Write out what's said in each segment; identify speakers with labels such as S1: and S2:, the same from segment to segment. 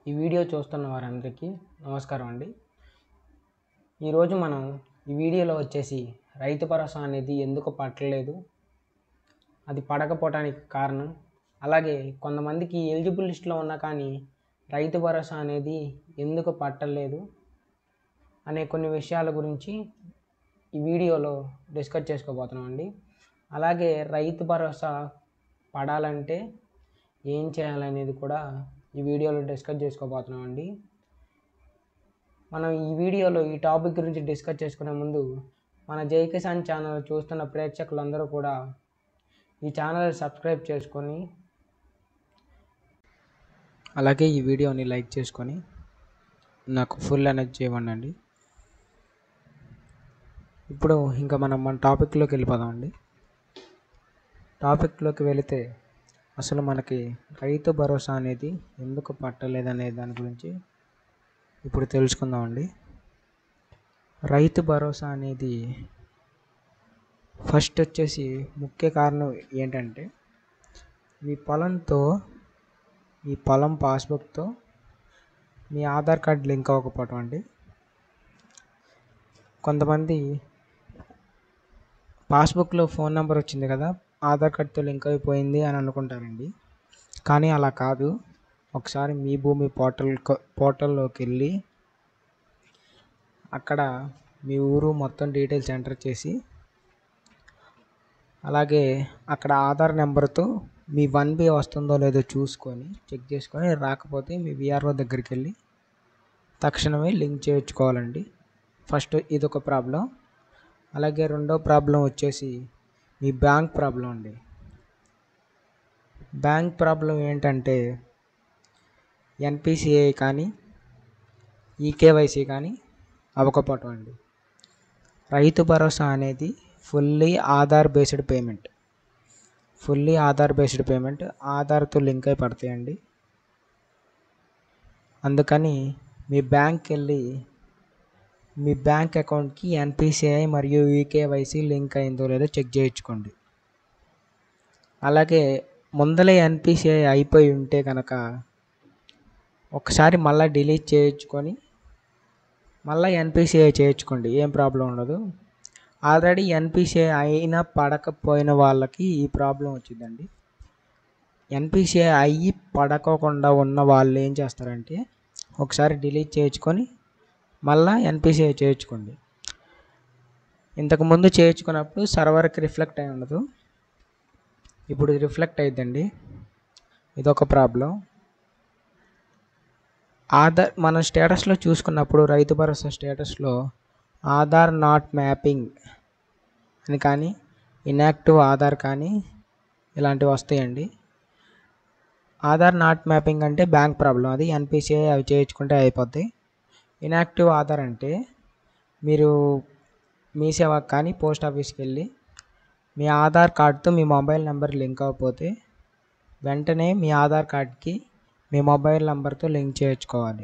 S1: ఈ వీడియో చూస్తున్న వారందరికీ నమస్కారం అండి ఈరోజు మనం ఈ వీడియోలో వచ్చేసి రైతు భరోసా అనేది ఎందుకు పట్టలేదు అది పడకపోవటానికి కారణం అలాగే కొంతమందికి ఎలిజిబుల్ లిస్ట్లో ఉన్నా కానీ రైతు భరోసా అనేది ఎందుకు పట్టలేదు అనే కొన్ని విషయాల గురించి ఈ వీడియోలో డిస్కస్ చేసుకోబోతున్నాం అండి అలాగే రైతు భరోసా పడాలంటే ఏం చేయాలనేది కూడా ఈ వీడియోలో డిస్కస్ చేసుకోబోతున్నాం అండి మనం ఈ వీడియోలో ఈ టాపిక్ గురించి డిస్కస్ చేసుకునే ముందు మన జై కిసాన్ ఛానల్ చూస్తున్న ప్రేక్షకులందరూ కూడా ఈ ఛానల్ సబ్స్క్రైబ్ చేసుకొని అలాగే ఈ వీడియోని లైక్ చేసుకొని నాకు ఫుల్ ఎనర్జీ ఇవ్వండి ఇప్పుడు ఇంకా మనం మన టాపిక్లోకి వెళ్ళిపోదామండి టాపిక్లోకి వెళితే అసలు మనకి రైతు భరోసా అనేది ఎందుకు పట్టలేదనే దాని గురించి ఇప్పుడు తెలుసుకుందామండి రైతు భరోసా అనేది ఫస్ట్ వచ్చేసి ముఖ్య కారణం ఏంటంటే మీ పొలంతో మీ పొలం పాస్బుక్తో మీ ఆధార్ కార్డ్ లింక్ అవ్వకపోవటం అండి కొంతమంది పాస్బుక్లో ఫోన్ నెంబర్ వచ్చింది కదా ఆధార్ కార్డ్తో లింక్ అయిపోయింది అని అనుకుంటారండి కానీ అలా కాదు ఒకసారి మీ భూమి పోర్టల్ పోర్టల్లోకి వెళ్ళి అక్కడ మీ ఊరు మొత్తం డీటెయిల్స్ ఎంటర్ చేసి అలాగే అక్కడ ఆధార్ నెంబర్తో మీ వన్ బి వస్తుందో లేదో చూసుకొని చెక్ చేసుకొని రాకపోతే మీ విఆర్ఓ దగ్గరికి వెళ్ళి తక్షణమే లింక్ చేయించుకోవాలండి ఫస్ట్ ఇదొక ప్రాబ్లం అలాగే రెండో ప్రాబ్లం వచ్చేసి మీ బ్యాంక్ ప్రాబ్లం అండి బ్యాంక్ ప్రాబ్లం ఏంటంటే ఎన్పిసిఐ కానీ ఈకేవైసీ కానీ అవ్వకపోవటం అండి రైతు భరోసా అనేది fully Aadhaar based payment fully Aadhaar based payment ఆధార్తో లింక్ అయి పడతాయండి అందుకని మీ బ్యాంక్ వెళ్ళి మీ బ్యాంక్ అకౌంట్కి ఎన్పిసిఐ మరియు ఈకేవైసీ లింక్ అయిందో లేదో చెక్ చేయించుకోండి అలాగే ముందలే ఎన్పిసిఐ అయిపోయి ఉంటే కనుక ఒకసారి మళ్ళీ డిలీట్ చేయించుకొని మళ్ళీ ఎన్పిసిఐ చేయించుకోండి ఏం ప్రాబ్లం ఉండదు ఆల్రెడీ ఎన్పిసిఐ అయినా పడకపోయిన వాళ్ళకి ఈ ప్రాబ్లం వచ్చిందండి ఎన్పిసిఐ అయ్యి పడకోకుండా ఉన్న వాళ్ళు ఏం చేస్తారంటే ఒకసారి డిలీట్ చేయించుకొని మళ్ళీ ఎన్పిసిఐ చేయించుకోండి ఇంతకుముందు చేయించుకున్నప్పుడు సర్వర్కి రిఫ్లెక్ట్ అయి ఉండదు ఇప్పుడు రిఫ్లెక్ట్ అయిద్దండి ఇదొక ప్రాబ్లం ఆధార్ మన స్టేటస్లో చూసుకున్నప్పుడు రైతు భరోసా స్టేటస్లో ఆధార్ నాట్ మ్యాపింగ్ అని కానీ ఇన్యాక్టివ్ ఆధార్ కానీ ఇలాంటివి వస్తాయండి ఆధార్ నాట్ మ్యాపింగ్ అంటే బ్యాంక్ ప్రాబ్లం అది ఎన్పిసిఐ అవి చేయించుకుంటే అయిపోద్ది ఇన్యాక్టివ్ ఆధార్ అంటే మీరు మీ సేవకు కానీ పోస్ట్ ఆఫీస్కి వెళ్ళి మీ ఆధార్ కార్డ్తో మీ మొబైల్ నెంబర్ లింక్ అవ్వకపోతే వెంటనే మీ ఆధార్ కార్డ్కి మీ మొబైల్ నెంబర్తో లింక్ చేయించుకోవాలి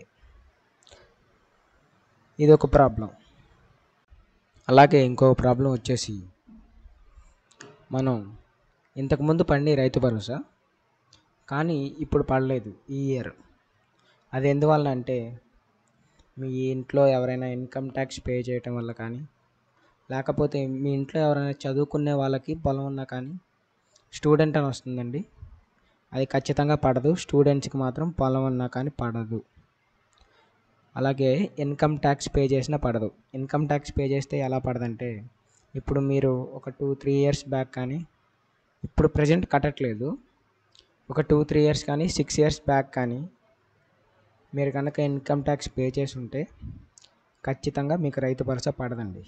S1: ఇది ఒక ప్రాబ్లం అలాగే ఇంకో ప్రాబ్లం వచ్చేసి మనం ఇంతకుముందు పండి రైతు భరోసా కానీ ఇప్పుడు పడలేదు ఈ ఇయర్ అది ఎందువల్ల అంటే మీ ఇంట్లో ఎవరైనా ఇన్కమ్ ట్యాక్స్ పే చేయటం వల్ల కానీ లేకపోతే మీ ఇంట్లో ఎవరైనా చదువుకునే వాళ్ళకి పొలం ఉన్నా కానీ స్టూడెంట్ అని వస్తుందండి అది ఖచ్చితంగా పడదు స్టూడెంట్స్కి మాత్రం పొలం ఉన్నా కానీ పడదు అలాగే ఇన్కమ్ ట్యాక్స్ పే చేసినా పడదు ఇన్కమ్ ట్యాక్స్ పే చేస్తే ఎలా పడదంటే ఇప్పుడు మీరు ఒక టూ త్రీ ఇయర్స్ బ్యాక్ కానీ ఇప్పుడు ప్రజెంట్ కట్టట్లేదు ఒక టూ త్రీ ఇయర్స్ కానీ సిక్స్ ఇయర్స్ బ్యాక్ కానీ మీరు కనుక ఇన్కమ్ ట్యాక్స్ పే చేసి ఉంటే ఖచ్చితంగా మీకు రైతు భరోసా పడదండి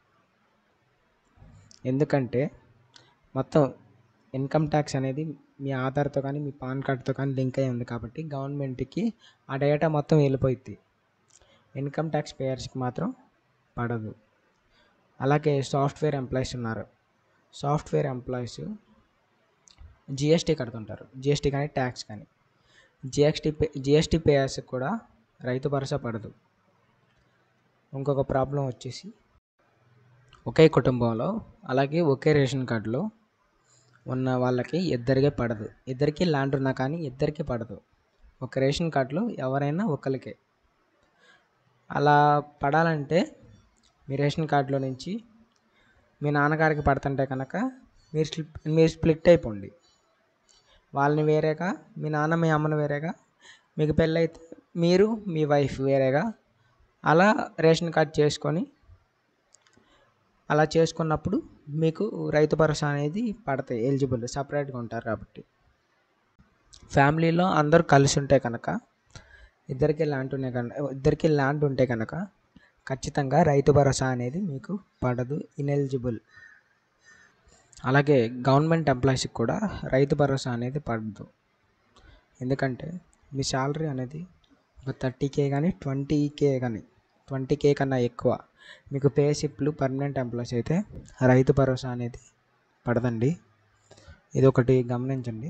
S1: ఎందుకంటే మొత్తం ఇన్కమ్ ట్యాక్స్ అనేది మీ ఆధార్తో కానీ మీ పాన్ కార్డ్తో కానీ లింక్ అయి ఉంది కాబట్టి గవర్నమెంట్కి ఆ డేటా మొత్తం వెళ్ళిపోయింది ఇన్కమ్ ట్యాక్స్ పేయర్స్కి మాత్రం పడదు అలాగే సాఫ్ట్వేర్ ఎంప్లాయీస్ ఉన్నారు సాఫ్ట్వేర్ ఎంప్లాయీస్ జిఎస్టీ కడుతుంటారు జిఎస్టీ కానీ ట్యాక్స్ కానీ జిఎస్టీ పే జిఎస్టీ పేయర్స్కి కూడా రైతు భరోసా పడదు ఇంకొక ప్రాబ్లం వచ్చేసి ఒకే కుటుంబంలో అలాగే ఒకే రేషన్ కార్డులో ఉన్న వాళ్ళకి ఇద్దరికే పడదు ఇద్దరికి ల్యాండ్ ఉన్నా కానీ ఇద్దరికి పడదు ఒక రేషన్ కార్డులో ఎవరైనా ఒకరికే అలా పడాలంటే మీ రేషన్ కార్డులో నుంచి మీ నాన్నగారికి పడుతుంటే కనుక మీరు స్లిప్ మీరు స్ప్లిట్ అయిపోండి వాళ్ళని వేరేగా మీ నాన్న మీ అమ్మని వేరేగా మీకు పెళ్ళైతే మీరు మీ వైఫ్ వేరేగా అలా రేషన్ కార్డ్ చేసుకొని అలా చేసుకున్నప్పుడు మీకు రైతు భరోసా అనేది పడతాయి ఎలిజిబుల్ సపరేట్గా ఉంటారు కాబట్టి ఫ్యామిలీలో అందరూ కలిసి ఉంటే కనుక ఇద్దరికి ల్యాండ్ ఉన్నాయి కనుక ఇద్దరికి ల్యాండ్ ఉంటే కనుక ఖచ్చితంగా రైతు భరోసా అనేది మీకు పడదు ఇనెలిజిబుల్ అలాగే గవర్నమెంట్ ఎంప్లాయీస్కి కూడా రైతు భరోసా అనేది పడదు ఎందుకంటే మీ శాలరీ అనేది ఒక థర్టీ కే కానీ ట్వంటీ కే కానీ ట్వంటీ కే కన్నా ఎక్కువ మీకు పే స్లిప్లు పర్మనెంట్ ఎంప్లాయీస్ అయితే రైతు భరోసా అనేది పడదండి ఇది ఒకటి గమనించండి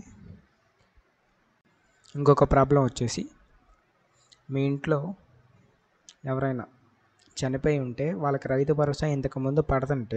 S1: ఇంకొక ప్రాబ్లం వచ్చేసి మీ ఇంట్లో ఎవరైనా చనిపోయి ఉంటే వాళ్ళకి రైతు భరోసా ఇంతకుముందు పడుతుంటే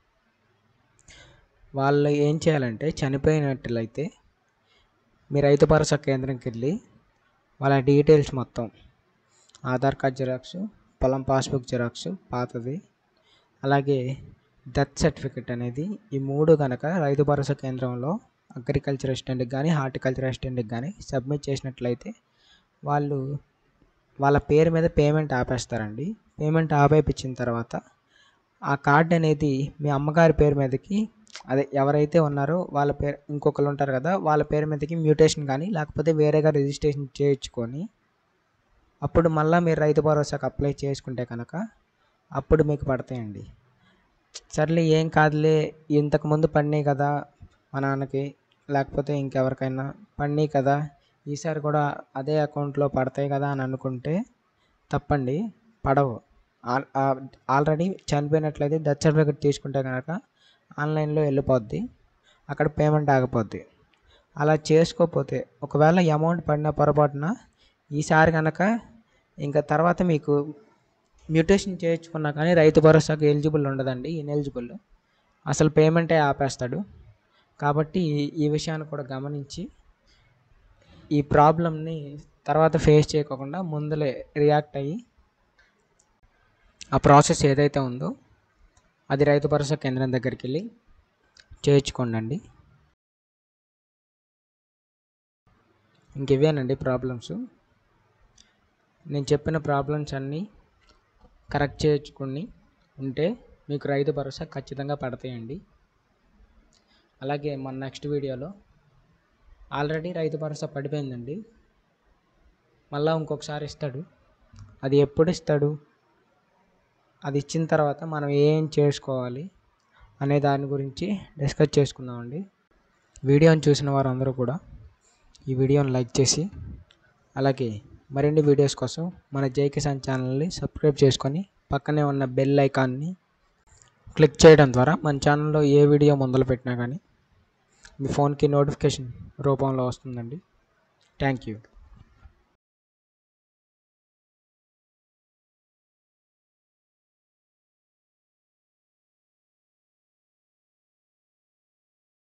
S1: వాళ్ళు ఏం చేయాలంటే చనిపోయినట్లయితే మీ రైతు భరోసా కేంద్రంకి వెళ్ళి వాళ్ళ డీటెయిల్స్ మొత్తం ఆధార్ కార్డ్ జిరాక్స్ పొలం పాస్బుక్ జిరాక్స్ పాతది అలాగే డెత్ సర్టిఫికెట్ అనేది ఈ మూడు కనుక రైతు భరోసా కేంద్రంలో అగ్రికల్చర్ అసిస్టెంట్కి కానీ హార్టికల్చర్ అసిస్టెంట్కి కానీ సబ్మిట్ చేసినట్లయితే వాళ్ళు వాళ్ళ పేరు మీద పేమెంట్ ఆపేస్తారండి పేమెంట్ ఆపేపించిన తర్వాత ఆ కార్డ్ అనేది మీ అమ్మగారి పేరు మీదకి అదే ఎవరైతే ఉన్నారో వాళ్ళ పేరు ఇంకొకరు ఉంటారు కదా వాళ్ళ పేరు మీదకి మ్యూటేషన్ కానీ లేకపోతే వేరేగా రిజిస్ట్రేషన్ చేయించుకొని అప్పుడు మళ్ళీ మీరు రైతు భరోసాకు అప్లై చేసుకుంటే కనుక అప్పుడు మీకు పడతాయండి సర్లే ఏం కాదులే ఇంతకుముందు పడినాయి కదా మా నాన్నకి లేకపోతే ఇంకెవరికైనా పడినాయి కదా ఈసారి కూడా అదే అకౌంట్లో పడతాయి కదా అని అనుకుంటే తప్పండి పడవు ఆల్రెడీ చనిపోయినట్లయితే డెత్ సర్టిఫికేట్ తీసుకుంటే కనుక ఆన్లైన్లో వెళ్ళిపోద్ది అక్కడ పేమెంట్ ఆగిపోద్ది అలా చేసుకోకపోతే ఒకవేళ అమౌంట్ పడిన పొరపాటున ఈసారి కనుక ఇంకా తర్వాత మీకు మ్యూటేషన్ చేయించుకున్నా కానీ రైతు భరోసాకు ఎలిజిబుల్ ఉండదండి ఇన్ఎలిజిబుల్ అసలు పేమెంటే ఆపేస్తాడు కాబట్టి ఈ విషయాన్ని కూడా గమనించి ఈ ప్రాబ్లమ్ని తర్వాత ఫేస్ చేయకుండా ముందలే రియాక్ట్ అయ్యి ఆ ప్రాసెస్ ఏదైతే ఉందో అది రైతు భరోసా కేంద్రం దగ్గరికి వెళ్ళి చేయించుకోండి ఇంక ఇవేనండి ప్రాబ్లమ్స్ నేను చెప్పిన ప్రాబ్లమ్స్ అన్నీ కరెక్ట్ చేయించుకుని ఉంటే మీకు రైతు భరోసా ఖచ్చితంగా పడతాయండి అలాగే మన నెక్స్ట్ వీడియోలో ఆల్రెడీ రైతు భరోసా పడిపోయిందండి మళ్ళీ ఇంకొకసారి ఇస్తాడు అది ఎప్పుడు ఇస్తాడు అది ఇచ్చిన తర్వాత మనం ఏం చేసుకోవాలి అనే దాని గురించి డిస్కస్ చేసుకుందామండి వీడియోని చూసిన వారందరూ కూడా ఈ వీడియోని లైక్ చేసి అలాగే మరిన్ని వీడియోస్ కోసం మన జై కిసాన్ ఛానల్ని సబ్స్క్రైబ్ చేసుకొని పక్కనే ఉన్న బెల్ ఐకాన్ని క్లిక్ చేయడం ద్వారా మన ఛానల్లో ఏ వీడియో మొదలు పెట్టినా కానీ మీ ఫోన్కి నోటిఫికేషన్ రూపంలో వస్తుందండి థ్యాంక్ యూ